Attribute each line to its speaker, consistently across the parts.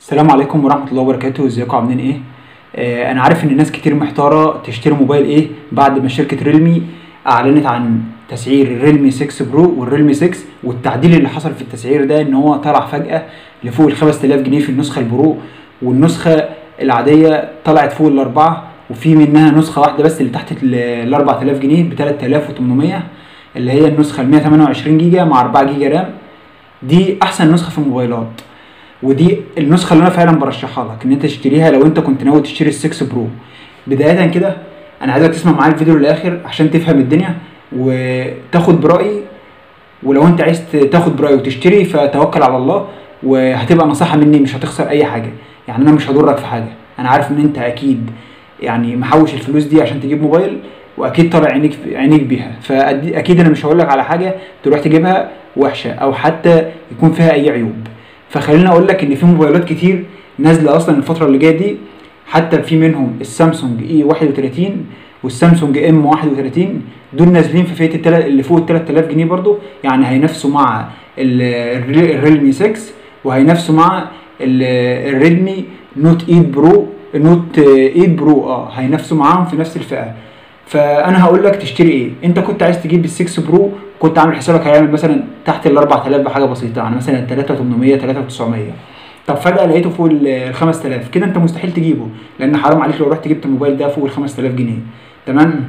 Speaker 1: السلام عليكم ورحمة الله وبركاته ازيكم عاملين ايه؟ آه انا عارف ان ناس كتير محتارة تشتري موبايل ايه بعد ما شركة ريلمي اعلنت عن تسعير الريلمي 6 برو والريلمي 6 والتعديل اللي حصل في التسعير ده ان هو طلع فجأة لفوق ال 5000 جنيه في النسخة البرو والنسخة العادية طلعت فوق الاربعة وفي منها نسخة واحدة بس اللي تحت ال 4000 جنيه ب 3800 اللي هي النسخة ال 128 جيجا مع 4 جيجا رام دي احسن نسخة في الموبايلات ودي النسخه اللي انا فعلا برشحها لك ان انت تشتريها لو انت كنت ناوي تشتري ال6 برو بدايه كده انا عايزك تسمع معايا الفيديو للاخر عشان تفهم الدنيا وتاخد برايي ولو انت عايز تاخد برايي وتشتري فتوكل على الله وهتبقى نصيحه مني مش هتخسر اي حاجه يعني انا مش هضرك في حاجه انا عارف ان انت اكيد يعني محوش الفلوس دي عشان تجيب موبايل واكيد طالع عينيك عينيك بيها فاكيد انا مش هقول لك على حاجه تروح تجيبها وحشه او حتى يكون فيها اي عيوب فخليني اقول لك ان في موبايلات كتير نازله اصلا الفتره اللي جايه دي حتى في منهم السامسونج اي 31 والسامسونج ام 31 دول نازلين في فئه التل... اللي فوق ال 3000 جنيه برضو يعني هينافسوا مع الريلمي 6 وهينافسوا مع الريدمي نوت 8 برو نوت 8 برو اه هينافسوا معاهم في نفس الفئه فانا هقول لك تشتري ايه انت كنت عايز تجيب ال 6 برو كنت عامل حسابك هيعمل مثلا تحت ال 4000 بحاجه بسيطه يعني مثلا 3800 3900 طب فجاه لقيته فوق ال 5000 كده انت مستحيل تجيبه لان حرام عليك لو رحت جبت الموبايل ده فوق ال 5000 جنيه تمام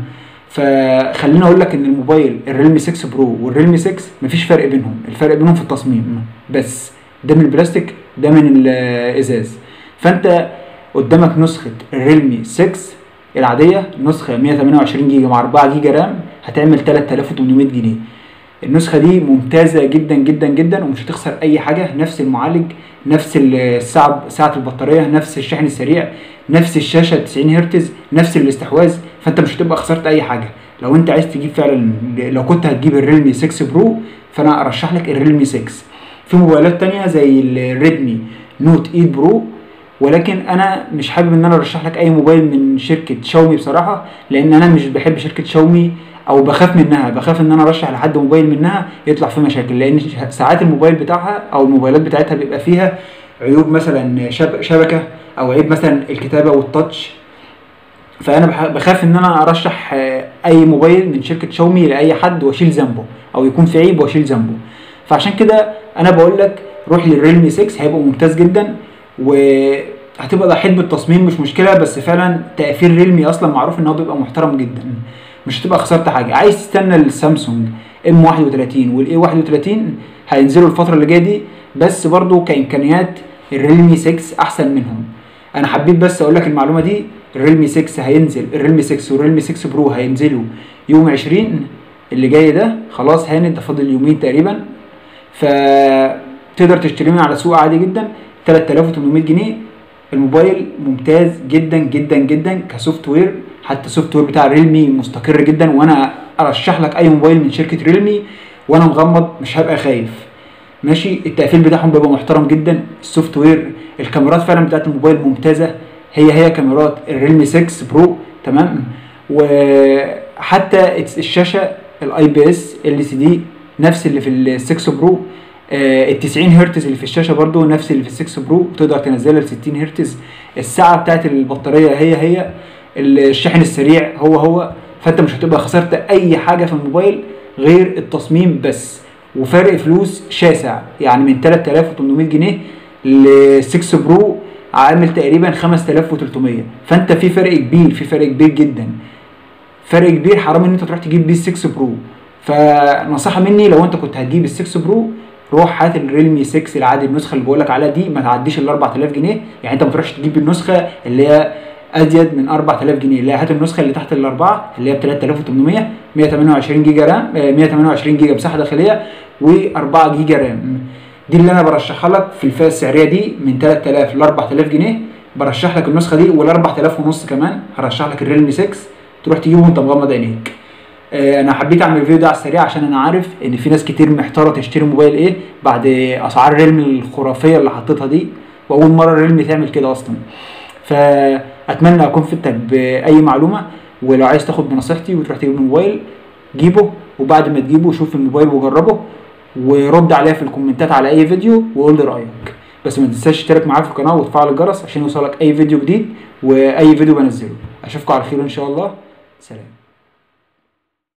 Speaker 1: فخليني اقول لك ان الموبايل الريلمي 6 برو والريلمي 6 مفيش فرق بينهم الفرق بينهم في التصميم بس ده من البلاستيك ده من الازاز فانت قدامك نسخه الريلمي 6 العاديه نسخه 128 جيجا مع 4 جيجا رام هتعمل 3800 جنيه النسخه دي ممتازه جدا جدا جدا ومش هتخسر اي حاجه نفس المعالج نفس الساعه ساعه البطاريه نفس الشحن السريع نفس الشاشه 90 هرتز نفس الاستحواذ فانت مش هتبقى خسرت اي حاجه لو انت عايز تجيب فعلا لو كنت هتجيب الريلمي 6 برو فانا ارشح لك الريلمي 6 في موبايلات تانية زي الريدمي نوت 8 برو ولكن انا مش حابب ان انا ارشح لك اي موبايل من شركه شاومي بصراحه لان انا مش بحب شركه شاومي او بخاف منها بخاف ان انا ارشح لحد موبايل منها يطلع فيه مشاكل لان ساعات الموبايل بتاعها او الموبايلات بتاعتها بيبقى فيها عيوب مثلا شبكه او عيب مثلا الكتابه والتاتش فانا بخاف ان انا ارشح اي موبايل من شركه شاومي لاي حد واشيل ذنبه او يكون في عيب واشيل ذنبه فعشان كده انا بقول لك روح للريلمي 6 هيبقى ممتاز جدا وهتبقى ضحيت بالتصميم مش مشكله بس فعلا تقفيل ريلمي اصلا معروف ان هو بيبقى محترم جدا مش هتبقى خسرت حاجه عايز تستنى السامسونج ام 31 والاي 31 هينزلوا الفتره اللي جايه دي بس برضو كامكانيات الريلمي 6 احسن منهم انا حبيت بس اقول لك المعلومه دي الريلمي 6 هينزل الريلمي 6 والريلمي 6 برو هينزلوا يوم 20 اللي جاي ده خلاص هانت ده فاضل يومين تقريبا فتقدر تشتريه من على سوق عادي جدا 3800 جنيه الموبايل ممتاز جدا جدا جدا كسوفت وير حتى السوفت وير بتاع ريلمي مستقر جدا وانا ارشح لك اي موبايل من شركه ريلمي وانا مغمض مش هبقى خايف ماشي التقفيل بتاعهم بيبقى محترم جدا السوفت وير الكاميرات فعلا بتاعت الموبايل ممتازه هي هي كاميرات الريلمي 6 برو تمام وحتى الشاشه الاي بي اس ال سي دي نفس اللي في ال 6 برو ال 90 هرتز اللي في الشاشه برضو نفس اللي في ال 6 برو تقدر تنزلها ل 60 هرتز الساعه بتاعت البطاريه هي هي الشحن السريع هو هو فانت مش هتبقى خسرت اي حاجه في الموبايل غير التصميم بس وفرق فلوس شاسع يعني من 3800 جنيه ل 6 برو عامل تقريبا 5300 فانت في فرق كبير في فرق كبير جدا فرق كبير حرام ان انت تروح تجيب بيه 6 برو فنصيحه مني لو انت كنت هتجيب ال 6 برو روح هات الريلمي 6 العادي النسخه اللي بقول لك عليها دي ما تعديش ال 4000 جنيه يعني انت ما تروحش تجيب النسخه اللي هي ازيد من 4000 جنيه اللي هي هات النسخه اللي تحت الاربعه اللي هي ب 3800 128 جيجا رام 128 جيجا مساحه داخليه و4 جيجا رام دي اللي انا برشحها لك في الفئه السعريه دي من 3000 ل 4000 جنيه برشح لك النسخه دي وال 4000 ونص كمان هرشح لك الريلمي 6 تروح تجيبه وانت مغمض عينيك انا حبيت اعمل الفيديو ده على السريع عشان انا عارف ان في ناس كتير محتاره تشتري موبايل ايه بعد اسعار ريلمي الخرافيه اللي حطيتها دي واول مره ريلمي تعمل كده اصلا فاتمنى اكون فدتك باي معلومه ولو عايز تاخد بنصيحتي وتروح تجيب موبايل جيبه وبعد ما تجيبه شوف الموبايل وجربه ورد عليا في الكومنتات على اي فيديو وقول لي رايك بس ما تنساش تشترك معايا في القناه وتفعل الجرس عشان يوصلك اي فيديو جديد واي فيديو بنزله اشوفكم على خير ان شاء الله سلام